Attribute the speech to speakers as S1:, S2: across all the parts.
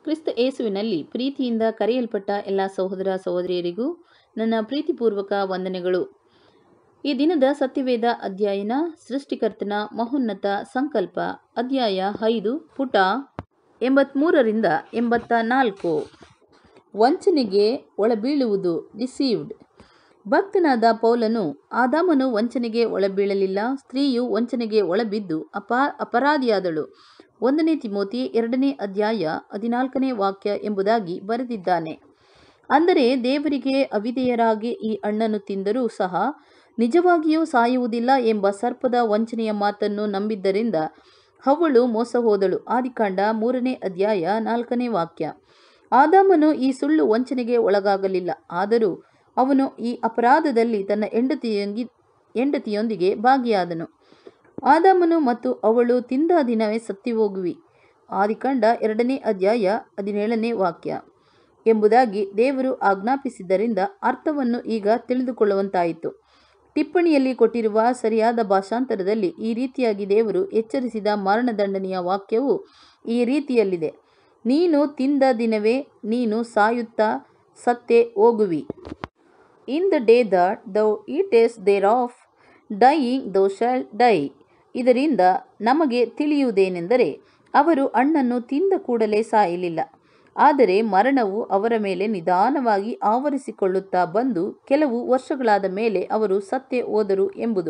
S1: ಕ್ರಿಸ್ತ ಯೇಸುವಿನಲ್ಲಿ ಪ್ರೀತಿಯಿಂದ ಕರೆಯಲ್ಪಟ್ಟ ಎಲ್ಲ ಸಹೋದರ ಸಹೋದರಿಯರಿಗೂ ನನ್ನ ಪ್ರೀತಿಪೂರ್ವಕ ವಂದನೆಗಳು ಈ ದಿನದ ಸತ್ಯವೇದ ಅಧ್ಯಯನ ಸೃಷ್ಟಿಕರ್ತನ ಮಹೋನ್ನತ ಸಂಕಲ್ಪ ಅಧ್ಯಾಯ ಐದು ಪುಟ ಎಂಬತ್ತ್ಮೂರರಿಂದ ಎಂಬತ್ತ ನಾಲ್ಕು ವಂಚನೆಗೆ ಒಳಬೀಳುವುದು ಡಿಸೀವ್ಡ್ ಭಕ್ತನಾದ ಪೌಲನು ಆದಾಮನು ವಂಚನೆಗೆ ಒಳಬೀಳಲಿಲ್ಲ ಸ್ತ್ರೀಯು ವಂಚನೆಗೆ ಒಳಬಿದ್ದು ಅಪಾ ಅಪರಾಧಿಯಾದಳು ಒಂದನೇ ತಿಮೋತಿ ಎರಡನೇ ಅಧ್ಯಾಯ ಹದಿನಾಲ್ಕನೇ ವಾಕ್ಯ ಎಂಬುದಾಗಿ ಬರೆದಿದ್ದಾನೆ ಅಂದರೆ ದೇವರಿಗೆ ಅವಿಧೇಯರಾಗಿ ಈ ಹಣ್ಣನ್ನು ತಿಂದರೂ ಸಹ ನಿಜವಾಗಿಯೂ ಸಾಯುವುದಿಲ್ಲ ಎಂಬ ಸರ್ಪದ ವಂಚನೆಯ ಮಾತನ್ನು ನಂಬಿದ್ದರಿಂದ ಅವಳು ಮೋಸ ಹೋದಳು ಆದಿಕಾಂಡ ಮೂರನೇ ಅಧ್ಯಾಯ ನಾಲ್ಕನೇ ವಾಕ್ಯ ಆದಾಮನು ಈ ಸುಳ್ಳು ವಂಚನೆಗೆ ಒಳಗಾಗಲಿಲ್ಲ ಆದರೂ ಅವನು ಈ ಅಪರಾಧದಲ್ಲಿ ತನ್ನ ಹೆಂಡತಿಯೊಂಗಿ ಹೆಂಡತಿಯೊಂದಿಗೆ ಭಾಗಿಯಾದನು ಆದಾಮನು ಮತ್ತು ಅವಳು ತಿಂದ ದಿನವೇ ಸತ್ತಿ ಹೋಗುವಿ ಆದಿಕಾಂಡ ಎರಡನೇ ಅಧ್ಯಾಯ ಹದಿನೇಳನೇ ವಾಕ್ಯ ಎಂಬುದಾಗಿ ದೇವರು ಆಜ್ಞಾಪಿಸಿದ್ದರಿಂದ ಅರ್ಥವನ್ನು ಈಗ ತಿಳಿದುಕೊಳ್ಳುವಂತಾಯಿತು ಟಿಪ್ಪಣಿಯಲ್ಲಿ ಕೊಟ್ಟಿರುವ ಸರಿಯಾದ ಭಾಷಾಂತರದಲ್ಲಿ ಈ ರೀತಿಯಾಗಿ ದೇವರು ಎಚ್ಚರಿಸಿದ ಮರಣದಂಡನೆಯ ವಾಕ್ಯವು ಈ ರೀತಿಯಲ್ಲಿದೆ ನೀನು ತಿಂದ ದಿನವೇ ನೀನು ಸಾಯುತ್ತಾ ಸತ್ತೇ ಹೋಗುವಿ in the day that thou eatest thereof dying thou shall die ಇದರಿಂದ ನಮಗೆ ತಿಳಿಯುವುದೇನೆಂದರೆ ಅವರು ಹಣ್ಣನ್ನು ತಿಂದ ಕೂಡಲೇ ಸಾಯಲಿಲ್ಲ ಆದರೆ ಮರಣವು ಅವರ ಮೇಲೆ ನಿಧಾನವಾಗಿ ಆವರಿಸಿಕೊಳ್ಳುತ್ತಾ ಬಂದು ಕೆಲವು ವರ್ಷಗಳಾದ ಮೇಲೆ ಅವರು ಸತ್ತೇ ಹೋದರು ಎಂಬುದು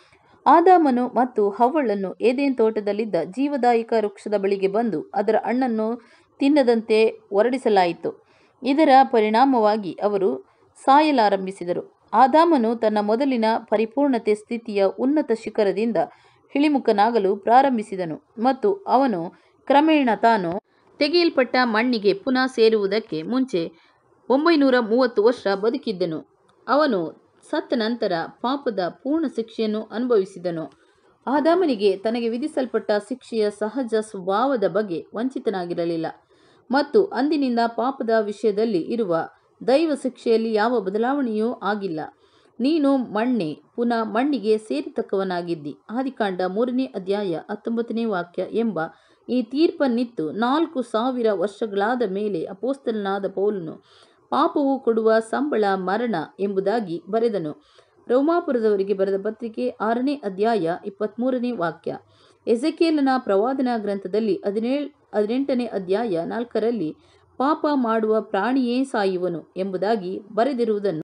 S1: ಆದಾಮನು ಮತ್ತು ಹವ್ವಳನ್ನು ಏದೇನ್ ತೋಟದಲ್ಲಿದ್ದ ಜೀವದಾಯಕ ವೃಕ್ಷದ ಬಳಿಗೆ ಬಂದು ಅದರ ಹಣ್ಣನ್ನು ತಿನ್ನದಂತೆ ಹೊರಡಿಸಲಾಯಿತು ಇದರ ಪರಿಣಾಮವಾಗಿ ಅವರು ಸಾಯಲಾರಂಭಿಸಿದರು ಆದಾಮನು ತನ್ನ ಮೊದಲಿನ ಪರಿಪೂರ್ಣತೆ ಸ್ಥಿತಿಯ ಉನ್ನತ ಶಿಖರದಿಂದ ಇಳಿಮುಖನಾಗಲು ಪ್ರಾರಂಭಿಸಿದನು ಮತ್ತು ಅವನು ಕ್ರಮೇಣ ತಾನು ತೆಗೆಯಲ್ಪಟ್ಟ ಮಣ್ಣಿಗೆ ಪುನಃ ಸೇರುವುದಕ್ಕೆ ಮುಂಚೆ ಒಂಬೈನೂರ ಮೂವತ್ತು ವರ್ಷ ಬದುಕಿದ್ದನು ಅವನು ಸತ್ತ ನಂತರ ಪಾಪದ ಪೂರ್ಣ ಶಿಕ್ಷೆಯನ್ನು ಅನುಭವಿಸಿದನು ಆದಾಮನಿಗೆ ತನಗೆ ವಿಧಿಸಲ್ಪಟ್ಟ ಶಿಕ್ಷೆಯ ಸಹಜ ಸ್ವಭಾವದ ಬಗ್ಗೆ ವಂಚಿತನಾಗಿರಲಿಲ್ಲ ಮತ್ತು ಅಂದಿನಿಂದ ಪಾಪದ ವಿಷಯದಲ್ಲಿ ಇರುವ ದೈವ ಶಿಕ್ಷೆಯಲ್ಲಿ ಯಾವ ಬದಲಾವಣೆಯೂ ಆಗಿಲ್ಲ ನೀನು ಮಣ್ಣೆ ಪುನಃ ಮಣ್ಣಿಗೆ ಸೇರಿತಕ್ಕವನಾಗಿದ್ದಿ ಆದಿಕಾಂಡ ಮೂರನೇ ಅಧ್ಯಾಯ ಹತ್ತೊಂಬತ್ತನೇ ವಾಕ್ಯ ಎಂಬ ಈ ತೀರ್ಪನ್ನಿತ್ತು ನಾಲ್ಕು ಸಾವಿರ ವರ್ಷಗಳಾದ ಮೇಲೆ ಅಪೋಸ್ತಲನಾದ ಪೌಲನು ಪಾಪವು ಕೊಡುವ ಸಂಬಳ ಮರಣ ಎಂಬುದಾಗಿ ಬರೆದನು ರೋಮಾಪುರದವರಿಗೆ ಬರೆದ ಪತ್ರಿಕೆ ಆರನೇ ಅಧ್ಯಾಯ ಇಪ್ಪತ್ತ್ಮೂರನೇ ವಾಕ್ಯ ಎಸೆಕೇಲನ ಪ್ರವಾದನಾ ಗ್ರಂಥದಲ್ಲಿ ಹದಿನೇಳು ಹದಿನೆಂಟನೇ ಅಧ್ಯಾಯ ನಾಲ್ಕರಲ್ಲಿ ಪಾಪ ಮಾಡುವ ಪ್ರಾಣಿಯೇ ಸಾಯುವನು ಎಂಬುದಾಗಿ ಬರೆದಿರುವುದನ್ನು